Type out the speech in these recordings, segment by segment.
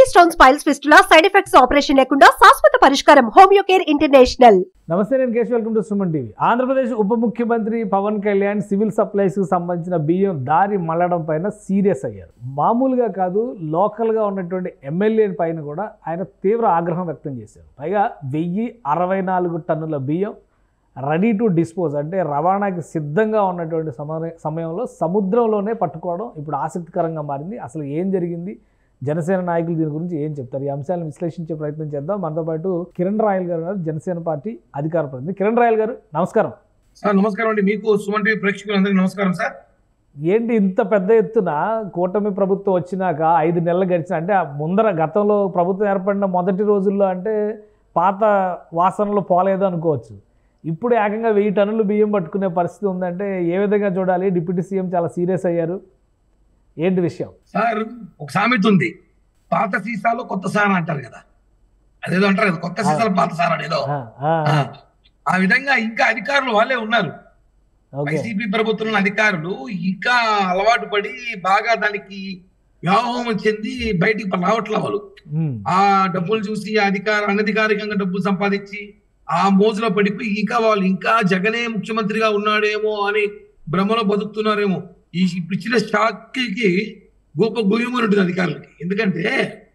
Kidney stones piles fistula side effects operation లేకుండా శాశ్వత పరిష్కారం హోమియో కేర్ ఇంటర్నేషనల్ నమస్తే నేను Keshav welcome to Suman TV Andhra Pradesh ఉప ముఖ్యమంత్రి పవన్ కళ్యాణ్ సివిల్ సప్లైస్కి సంబంధించిన బియ్యం దారి మళ్ళడం పైన సీరియస్ అయ్యారు మామూలుగా కాదు లోకల్గా ఉన్నటువంటి ఎమ్మెల్యే పైన కూడా ఆయన తీవ్ర ఆగ్రహం వ్యక్తం చేశారు పైగా వెయ్యి అరవై నాలుగు టన్నుల బియ్యం రెడీ టు డిస్పోజ్ అంటే రవాణాకి సిద్ధంగా ఉన్నటువంటి సమయ సమయంలో సముద్రంలోనే పట్టుకోవడం ఇప్పుడు ఆసక్తికరంగా మారింది అసలు ఏం జరిగింది జనసేన నాయకులు దీని గురించి ఏం చెప్తారు ఈ అంశాలను విశ్లేషించే ప్రయత్నం చేద్దాం మనతో పాటు కిరణ్ రాయల్ గారు ఉన్నారు, జనసేన పార్టీ అధికార ప్రతినిధి కిరణ్ రాయల్ గారు నమస్కారం సార్ నమస్కారం అండి మీకు సుమన్ టీవీ ప్రేక్షకులందరికీ నమస్కారం సార్ ఏంటి ఇంత పెద్ద ఎత్తున కూటమి ప్రభుత్వం వచ్చినాక ఐదు నెలలు గడిచిన అంటే ఆ ముందర గతంలో ప్రభుత్వం ఏర్పడిన మొదటి రోజుల్లో అంటే పాత వాసనలు పోలేదు అనుకోవచ్చు ఇప్పుడు ఏకంగా వెయ్యి టన్నులు బియ్యం పట్టుకునే పరిస్థితి ఉందంటే ఏ విధంగా చూడాలి డిప్యూటీ సీఎం చాలా సీరియస్ అయ్యారు ఏంటి విషయం సార్ ఒక సామెత ఉంది పాత సీసాలో కొత్త సారా అంటారు కదా అదేదో అంటారు కదా కొత్త సీసాలో పాత సారా ఏదో ఆ, ఆ, ఆ, ఆ విధంగా ఇంకా అధికారులు వాళ్ళే ఉన్నారు ఓకే వైసీపీ ప్రభుత్వంలో అధికారులు ఇంకా అలవాటు పడి బాగా దానికి వ్యామోహం చెంది బయటికి రావట్లే వాళ్ళు ఉమ్, ఆ డబ్బులు చూసి అధికార అనధికారికంగా డబ్బులు సంపాదించి ఆ మోజులో పడిపోయి ఇంకా వాళ్ళు ఇంకా జగనే ముఖ్యమంత్రిగా ఉన్నాడేమో అని భ్రమలో బతుకుతున్నారేమో ఈ ఇప్పుడు ఇచ్చిన షాక్ కి గొప్ప గుయ్యమని ఉంటుంది అధికారులకి ఎందుకంటే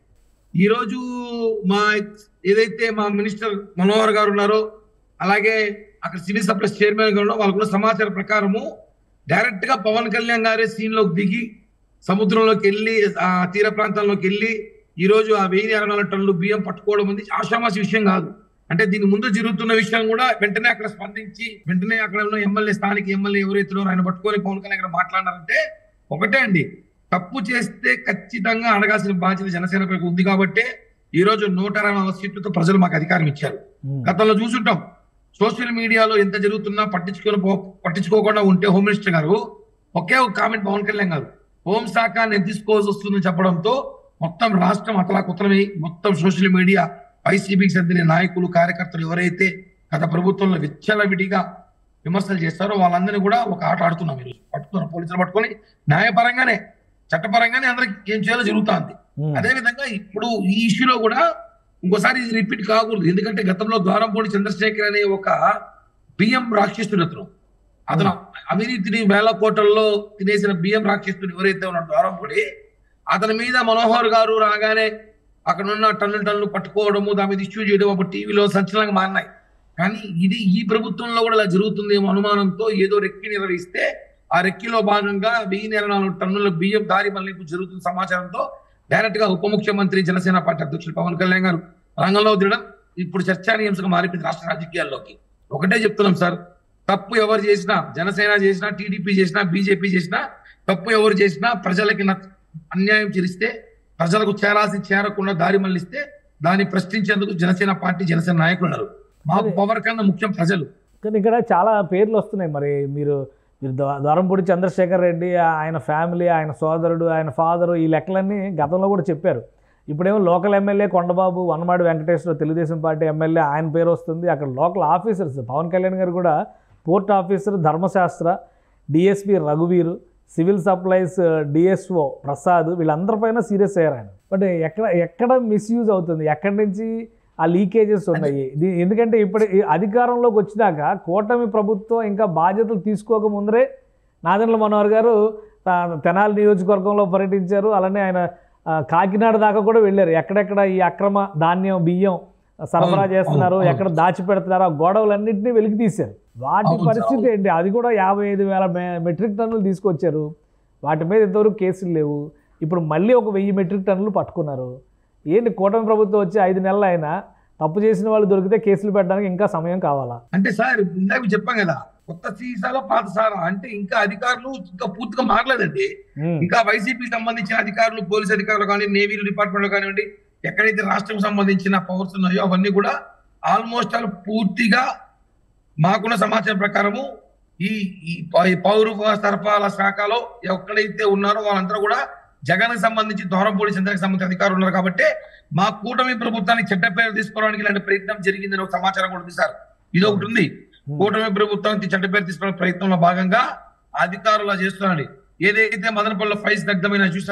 ఈ రోజు మా ఏదైతే మా మినిస్టర్ మనోహర్ గారు ఉన్నారో అలాగే అక్కడ సివిల్ సప్లైస్ చైర్మన్ గారు ఉన్నారో వాళ్ళకున్న సమాచారం ప్రకారము డైరెక్ట్ గా పవన్ కళ్యాణ్ గారే సీన్ లోకి దిగి సముద్రంలోకి వెళ్ళి ఆ తీర ప్రాంతాల్లోకి వెళ్ళి ఈ రోజు ఆ వెయ్యి అరవై నాలుగు టన్నులు బియ్యం పట్టుకోవడం ఉంది ఆషామాసి విషయం కాదు అంటే దీని ముందు జరుగుతున్న విషయం కూడా వెంటనే అక్కడ స్పందించి వెంటనే అక్కడ ఉన్న ఎమ్మెల్యే స్థానిక ఎమ్మెల్యే ఎవరైతే ఉన్నారో ఆయన పట్టుకొని పవన్ కళ్యాణ్ గారు మాట్లాడారంటే ఒకటే అండి తప్పు చేస్తే ఖచ్చితంగా అడగాల్సిన బాధ్యత జనసేనపై ఉంది కాబట్టి ఈ రోజు నూట అరవై నాలుగు సీట్లతో ప్రజలు మాకు అధికారం ఇచ్చారు ఉమ్, గతంలో చూసుంటాం సోషల్ మీడియాలో ఎంత జరుగుతున్నా పట్టించుకొని పో- పట్టించుకోకుండా ఉంటే హోమ్ మినిస్టర్ గారు ఒకే ఒక కామెంట్ పవన్ కళ్యాణ్ గారు హోంశాఖ నేను తీసుకోవాల్సి వస్తుందని చెప్పడంతో మొత్తం రాష్ట్రం అతలాకుతలమై మొత్తం సోషల్ మీడియా వైసీపీకి చెందిన నాయకులు కార్యకర్తలు ఎవరైతే గత ప్రభుత్వంలో విచ్చలవిడిగా విమర్శలు చేస్తారో వాళ్ళందరినీ కూడా ఒక ఆట ఆడుతున్నాం ఈరోజు పట్టుకున్నారు పోలీసులు పట్టుకొని న్యాయపరంగానే చట్టపరంగానే అందరికి ఏం చేయాలో జరుగుతుంది ఉమ్, అదే విధంగా ఇప్పుడు ఈ ఇష్యూలో కూడా ఇంకోసారి ఇది రిపీట్ కాకూడదు ఎందుకంటే గతంలో ద్వారంపూడి చంద్రశేఖర్ అనే ఒక బియ్యం రాక్షసుడు అతను అతను అవినీతిని వేల కోట్లలో తినేసిన బియ్యం రాక్షసుడు ఎవరైతే ఉన్నాడు ద్వారంపూడి అతని మీద మనోహర్ గారు రాగానే అక్కడ ఉన్న టన్నులు టన్నులు పట్టుకోవడము దాని మీద ఇష్యూ చేయడం అప్పుడు టీవీలో సంచలనంగా మారినాయి కానీ ఇది ఈ ప్రభుత్వంలో కూడా ఇలా జరుగుతుందేమో అనుమానంతో ఏదో రెక్కి నిర్వహిస్తే ఆ రెక్కిలో భాగంగా వెయ్యి ఇరవై నాలుగు టన్నుల బియ్యం దారి మళ్లింపు జరుగుతున్న సమాచారంతో డైరెక్ట్ గా ఉప ముఖ్యమంత్రి జనసేన పార్టీ అధ్యక్షులు పవన్ కళ్యాణ్ గారు రంగంలో దిగడం ఇప్పుడు చర్చానీయాంశంగా మారిపోయింది రాష్ట్ర రాజకీయాల్లోకి ఒకటే చెప్తున్నాం సార్ తప్పు ఎవరు చేసినా జనసేన చేసినా టీడీపీ చేసినా బీజేపీ చేసినా తప్పు ఎవరు చేసినా ప్రజలకి నచ్చ- అన్యాయం చేరిస్తే ప్రజలకు చేరాల్సి చేరకుండా దారి మళ్లిస్తే దాన్ని ప్రశ్నించేందుకు జనసేన పార్టీ జనసేన నాయకులు ఉన్నారు మా పవర్ కన్నా ముఖ్యం ప్రజలు కానీ ఇక్కడ చాలా పేర్లు వస్తున్నాయి మరి మీరు మీరు ద్వా- ద్వారంపూడి చంద్రశేఖర్ రెడ్డి ఆయన ఫ్యామిలీ ఆయన సోదరుడు ఆయన ఫాదరు ఈ లెక్కలన్నీ గతంలో కూడా చెప్పారు ఇప్పుడేమో local MLA Kondababu Vanamadi Venkateswara Telugu Desam party MLA ఆయన పేరు వస్తుంది అక్కడ లోకల్ ఆఫీసర్స్ పవన్ కళ్యాణ్ గారు కూడా పోర్ట్ ఆఫీసర్ ధర్మశాస్త్ర డిఎస్పి రఘువీరు సివిల్ సప్లైస్ డిఎస్ఓ ప్రసాద్ వీళ్ళందరిపైన సీరియస్ అయ్యారు ఆయన బట్ ఎక్కడ ఎక్కడ మిస్యూజ్ అవుతుంది ఎక్కడి నుంచి ఆ లీకేజెస్ ఉన్నాయి ఇది ఎందుకంటే ఇప్పుడు ఈ అధికారంలోకి వచ్చినాక కూటమి ప్రభుత్వం ఇంకా బాధ్యతలు తీసుకోక ముందరే నాదెండ్ల మనోహర్ గారు ఆ, తెనాలి నియోజకవర్గంలో పర్యటించారు అలానే ఆయన ఆ, కాకినాడ దాకా కూడా వెళ్ళారు ఎక్కడెక్కడ ఈ అక్రమ ధాన్యం బియ్యం సరఫరా అవును, చేస్తున్నారు అవును, అవును. ఎక్కడ దాచిపెడుతున్నారు ఆ గొడవలన్నింటినీ వెలికి తీశారు వాటి అవును, పరిస్థితి అవును. ఏంటి అది కూడా యాభై ఐదు వేల మె- మెట్రిక్ టన్నులు తీసుకొచ్చారు వాటి మీద ఇంతవరకు కేసులు లేవు ఇప్పుడు మళ్ళీ ఒక వెయ్యి మెట్రిక్ టన్నులు పట్టుకున్నారు ఏంటి కూటమి ప్రభుత్వం వచ్చి ఐదు నెలలు అయినా తప్పు చేసిన వాళ్ళు దొరికితే కేసులు పెట్టడానికి ఇంకా సమయం కావాలా అంటే సార్ ఇందాక చెప్పాం కదా కొత్త సీసాలో పాత సారా అంటే ఇంకా అధికారులు ఇంకా పూర్తిగా మారలేదండి ఉమ్, ఇంకా వైసీపీకి సంబంధించిన అధికారులు పోలీస్ అధికారులు కానీ నేవీ డిపార్ట్మెంట్ లో కానివ్వండి ఎక్కడైతే రాష్ట్రం సంబంధించిన పవర్స్ ఉన్నాయో అవన్నీ కూడా ఆల్మోస్ట్ ఆల్ పూర్తిగా మాకున్న సమాచారం ప్రకారము ఈ ఈ పౌ- ఈ పౌర సరఫరాల శాఖలో ఎక్కడైతే ఉన్నారో వాళ్ళందరూ కూడా జగన్ సంబంధించి దూరంపూడి చంద్రకి సంబంధించిన అధికారులు ఉన్నారు కాబట్టి మా కూటమి ప్రభుత్వానికి చెడ్డ పేరు తీసుకోవడానికి ఇలాంటి ప్రయత్నం జరిగిందని ఒక సమాచారం కూడా ఉంది సార్ ఇది ఒకటి ఉంది కూటమి ప్రభుత్వానికి చెడ్డ పేరు తీసుకోవడం ప్రయత్నంలో భాగంగా అధికారులు అలా చేస్తున్నారండి ఏదైతే మదనపల్లిలో ఫైల్స్ దగ్ధమైన చూసారా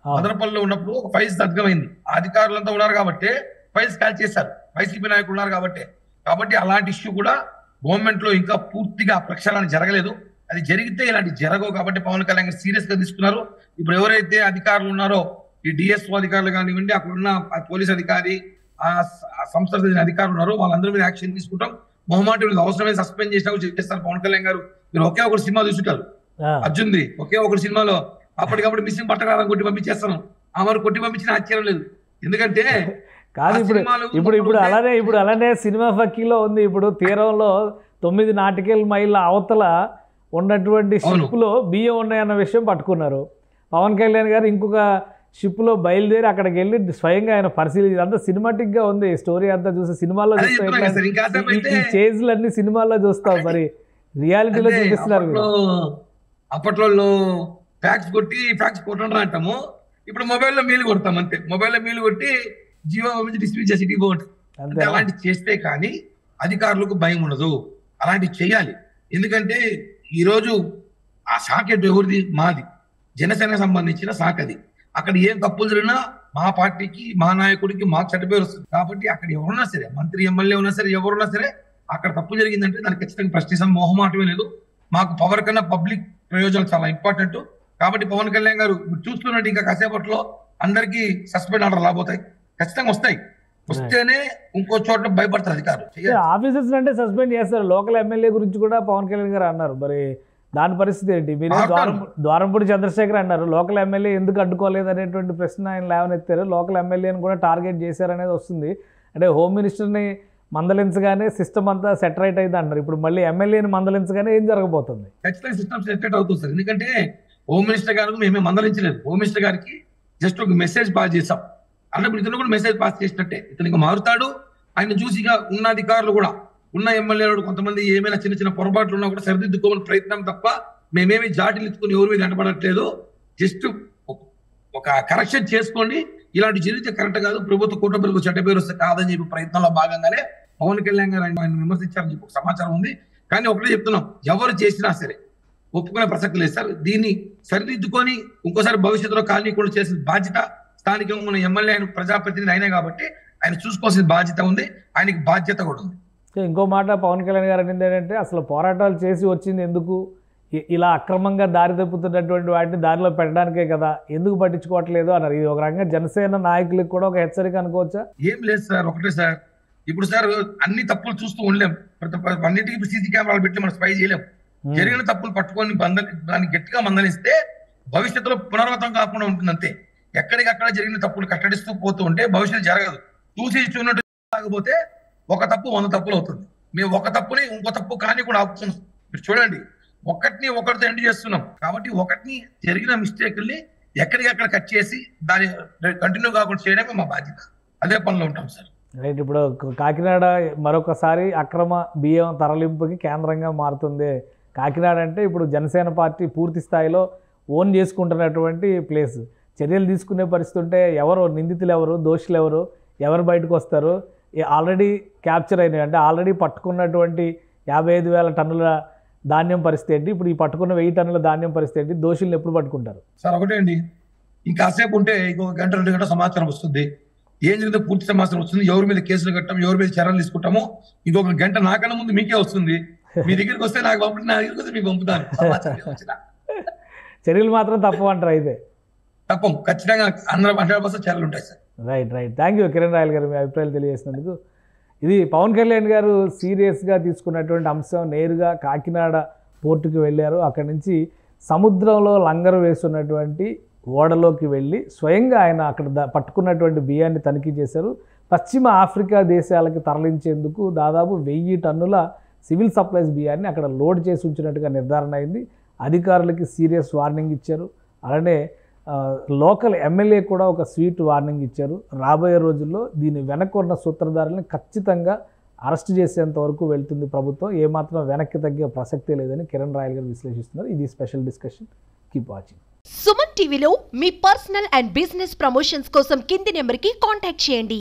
అవును. మదనపల్లిలో ఉన్నప్పుడు ఒక ఫైల్స్ అధికమైంది ఆ అధికారులంతా ఉన్నారు కాబట్టి ఫైల్స్ కాల్ చేశారు వైసీపీ నాయకులు ఉన్నారు కాబట్టి కాబట్టి అలాంటి ఇష్యూ కూడా గవర్నమెంట్ లో ఇంకా పూర్తిగా ప్రక్షాళన జరగలేదు అది జరిగితే ఇలాంటి జరగవు కాబట్టి పవన్ కళ్యాణ్ గారు సీరియస్ గా తీసుకున్నారు ఇప్పుడు ఎవరైతే అధికారులు ఉన్నారో ఈ డిఎస్ఓ అధికారులు కానివ్వండి అక్కడ ఉన్న ఆ పోలీస్ అధికారి ఆ స- ఆ సంస్థకు చెందిన అధికారులు ఉన్నారో వాళ్ళందరి మీద యాక్షన్ తీసుకుంటాం మొహమాటి మీద అవసరమైన సస్పెండ్ చేసినా కూడా చేస్తారు పవన్ కళ్యాణ్ గారు మీరు ఒకే ఒకటి సినిమా చూసుంటారు ఆ, అర్జున్ది ఒకే ఒకటి సినిమాలో అప్పటికప్పుడు మిస్సింగ్ పట్టకాలం కొట్టి పంపించేస్తాను ఆ మరి కొట్టి పంపించిన ఆశ్చర్యం లేదు ఎందుకంటే కాదు ఆ ఇప్పుడు సినిమాలు ఇప్పుడు ఇప్పుడు ఉంటే- అలానే ఇప్పుడు అలానే సినిమా ఫక్కీలో ఉంది ఇప్పుడు తీరంలో తొమ్మిది నాటికల్ మైళ్ళ అవతల ఉన్నటువంటి అవును. షిప్లో బియ్యం ఉన్నాయన్న విషయం పట్టుకున్నారు పవన్ కళ్యాణ్ గారు ఇంకొక షిప్లో బయలుదేరి అక్కడికి వెళ్ళి స్వయంగా ఆయన పరిశీలించి అంతా సినిమాటిక్ గా ఉంది స్టోరీ అంతా చూసి సినిమాల్లో అదే చూస్తే చెప్తున్నా ఎట్లా- కదా సార్, ఇంకా సేపు ఈ- అయితే- ఈ చేజ్లు అన్ని సినిమాల్లో చూస్తాం మరి రియాలిటీలో అంటే చూపిస్తున్నారు అప్పట్లో మీరు. అప్పట్లో ఫ్యాక్స్ కొట్టి ఫ్యాక్స్ కొట్టండి అంటాము ఇప్పుడు మొబైల్లో మీలు కొడతాం అంతే మొబైల్లో మీలు కొట్టి జియో నుంచి డిస్ప్యూట్ చేసి ఇటు పోవటం. అంతే అంటే అలాంటి చేస్తే కానీ అధికారులకు భయం ఉండదు అలాంటివి చేయాలి ఎందుకంటే ఈరోజు ఆ శాఖ ఎటు ఎవరిది మాది జనసేనకు సంబంధించిన శాఖ అది అక్కడ ఏం తప్పులు జరిగినా మా పార్టీకి మా నాయకుడికి మాకు చెడ్డ పేరు వస్తుంది కాబట్టి అక్కడ ఎవరున్నా సరే మంత్రి ఎమ్మెల్యే ఉన్నా సరే ఎవరున్నా సరే అక్కడ తప్పు జరిగిందంటే దానికి ఖచ్చితంగా ప్రశ్నిస్తాం మొహమాటమే లేదు మాకు పవర్ కన్నా పబ్లిక్ ప్రయోజనాలు చాలా ఇంపార్టెంట్ కాబట్టి పవన్ కళ్యాణ్ గారు మీరు చూస్తున్నట్టు ఇంకా కాసేపట్లో అందరికీ సస్పెండ్ ఆర్డర్ రాబోతాయి ఖచ్చితంగా వస్తాయి వస్తేనే ఇంకో చోట భయపడతారు అధికారులు చేయాలి. ఆఫీసర్స్ అంటే సస్పెండ్ చేస్తారు లోకల్ ఎమ్మెల్యే గురించి కూడా పవన్ కళ్యాణ్ గారు అన్నారు మరి దాని పరిస్థితి ఏంటి మీరు ఆపుతారు. ద్వారం ద్వారంపూడి చంద్రశేఖర్ అన్నారు లోకల్ ఎమ్మెల్యే ఎందుకు అడ్డుకోలేదు అనేటువంటి ప్రశ్న ఆయన లేవనెత్తారు లోకల్ ఎమ్మెల్యేని కూడా టార్గెట్ చేశారనేది వస్తుంది అంటే హోమ్ మినిస్టర్ని మందలించగానే సిస్టమ్ అంతా సెట్ రైట్ అయింది అంటారు ఇప్పుడు మళ్ళీ ఎమ్మెల్యేని మందలించగానే ఏం జరగబోతుంది ఖచ్చితంగా సిస్టమ్ సెట్ అవుతుంది సార్ ఎందుకంటే హోమ్ మినిస్టర్ గారికి మేమే మందలించలేదు హోమ్ మినిస్టర్ గారికి జస్ట్ ఒక మెసేజ్ పాస్ చేసాం అంటే ఇప్పుడు ఇతను కూడా మెసేజ్ పాస్ చేసినట్టే ఇతను ఇంకా మారుతాడు ఆయన చూసి ఇక ఉన్న అధికారులు కూడా ఉన్న ఎమ్మెల్యేలు కొంతమంది ఏమైనా చిన్న చిన్న పొరపాట్లు ఉన్నా కూడా సరిదిద్దుకోమని ప్రయత్నం తప్ప మేమేమి జాటిలు ఎత్తుకుని ఎవరి మీద వెంటబడట్లేదు జస్ట్ ఒక కరెక్షన్ చేసుకోండి ఇలాంటి జరిగితే కరెక్ట్ కాదు ప్రభుత్వ కుటుంబాలకు చెడ్డ పేరు వస్తే కాదని చెప్పి ప్రయత్నంలో భాగంగానే పవన్ కళ్యాణ్ గారు ఆయన ఆయన విమర్శించారని చెప్పి ఒక సమాచారం ఉంది కానీ ఒకటే చెప్తున్నాం ఎవరు చేసినా సరే ఒప్పుకునే ప్రసక్తి లేదు సార్ దీన్ని సరిదిద్దుకొని ఇంకోసారి భవిష్యత్తులో కాలనీకుండా చేసిన బాధ్యత స్థానికంగా ఉన్న ఎమ్మెల్యే ఆయన ప్రజాప్రతినిధి అయినా కాబట్టి ఆయన చూసుకోవాల్సిన బాధ్యత ఉంది ఆయనకి బాధ్యత కూడా ఉంది సో ఇంకో మాట పవన్ కళ్యాణ్ గారు అనేది ఏంటంటే అసలు పోరాటాలు చేసి వచ్చింది ఎందుకు ఇ- ఇలా అక్రమంగా దారి తప్పుతున్నటువంటి వాటిని దారిలో పెట్టడానికే కదా ఎందుకు పట్టించుకోవట్లేదు అన్నారు ఇది ఒక రకంగా జనసేన నాయకులకు కూడా ఒక హెచ్చరిక అనుకోవచ్చా ఏం లేదు సార్ ఒకటే సార్ ఇప్పుడు సార్ అన్ని తప్పులు చూస్తూ ఉండలేం ప్రతి ప్రతి- అన్నిటికీ సీసీ కెమెరాలు పెట్టి మనం స్పై చేయలేం ఉమ్. జరిగిన తప్పులు పట్టుకొని బంధ దాన్ని గట్టిగా మందలిస్తే భవిష్యత్తులో పునరావృతం కాకుండా ఉంటుంది అంతే ఎక్కడికక్కడ జరిగిన తప్పులు కట్టడిస్తూ పోతూ ఉంటే భవిష్యత్తు జరగదు చూసి చూన్నట్టు కాకపోతే ఒక తప్పు వంద తప్పులు అవుతుంది మేము ఒక తప్పుని ఇంకో తప్పు కానీ కూడా ఆపుతున్నాం మీరు చూడండి ఒకటిని ఒకటితో ఎండ్ చేస్తున్నాం కాబట్టి ఒకటిని జరిగిన మిస్టేక్ని ఎక్కడికక్కడ కట్ చేసి దాన్ని కంటిన్యూ కాకుండా చేయడమే మా బాధ్యత అదే పనిలో ఉంటాం సార్ రైట్ ఇప్పుడు కాకినాడ మరొకసారి అక్రమ బియ్యం తరలింపుకి కేంద్రంగా మారుతుంది కాకినాడ అంటే ఇప్పుడు జనసేన పార్టీ పూర్తి స్థాయిలో ఓన్ చేసుకుంటున్నటువంటి ప్లేస్ చర్యలు తీసుకునే పరిస్థితి ఉంటే ఎవరు నిందితులు ఎవరు దోషులు ఎవరు ఎవరు బయటకు వస్తారు ఆల్రెడీ క్యాప్చర్ అయినవి అంటే ఆల్రెడీ పట్టుకున్నటువంటి యాభై ఐదు వేల టన్నుల ధాన్యం పరిస్థితి ఏంటి ఇప్పుడు ఈ పట్టుకున్న వెయ్యి టన్నుల ధాన్యం పరిస్థితి ఏంటి దోషుల్ని ఎప్పుడు పట్టుకుంటారు సార్ ఒకటే అండి ఇంకాసేపు ఉంటే ఇంకొక గంట రెండు గంట సమాచారం వస్తుంది ఏం జరిగిందో పూర్తి సమాచారం వస్తుంది ఎవరి మీద కేసులు కట్టాం ఎవరి మీద చర్యలు తీసుకుంటామో ఇంకొక గంట నాకన్నా ముందు మీకే వస్తుంది మీ దగ్గరికి వస్తే నాకు పంపి నా దగ్గరికి వస్తే మీకు పంపుతాను సమాచారం వచ్చినా. చర్యలు మాత్రం తప్పవు అంటారు అయితే తప్పం ఖచ్చితంగా హండ్రెడ్ హండ్రెడ్ పర్సెంట్ చర్యలు ఉంటాయి sir right right thank you Kiran Royal garu మీ అభిప్రాయాలు తెలియజేసినందుకు ఇది పవన్ కళ్యాణ్ గారు సీరియస్గా తీసుకున్నటువంటి అంశం నేరుగా కాకినాడ పోర్టుకి వెళ్ళారు అక్కడి నుంచి సముద్రంలో లంగరు వేస్తున్నటువంటి ఓడలోకి వెళ్ళి స్వయంగా ఆయన అక్కడ ద- పట్టుకున్నటువంటి బియ్యాన్ని తనిఖీ చేశారు పశ్చిమ ఆఫ్రికా దేశాలకి తరలించేందుకు దాదాపు వెయ్యి టన్నుల సివిల్ సప్లైస్ బియ్యాన్ని అక్కడ లోడ్ చేసి ఉంచినట్టుగా నిర్ధారణ అయింది అధికారులకి సీరియస్ వార్నింగ్ ఇచ్చారు అలానే ఆ, లోకల్ ఎమ్మెల్యే కూడా ఒక స్వీట్ వార్నింగ్ ఇచ్చారు రాబోయే రోజుల్లో దీని వెనక ఉన్న సూత్రధారులను ఖచ్చితంగా అరెస్ట్ చేసేంత వరకు వెళ్తుంది ప్రభుత్వం ఏమాత్రం వెనక్కి తగ్గే ప్రసక్తే లేదని కిరణ్ రాయల్ గారు విశ్లేషిస్తున్నారు ఇది special discussion keep watching Suman టీవీలో మీ పర్సనల్ అండ్ బిజినెస్ ప్రమోషన్స్ కోసం కింది నెంబర్కి కాంటాక్ట్ చేయండి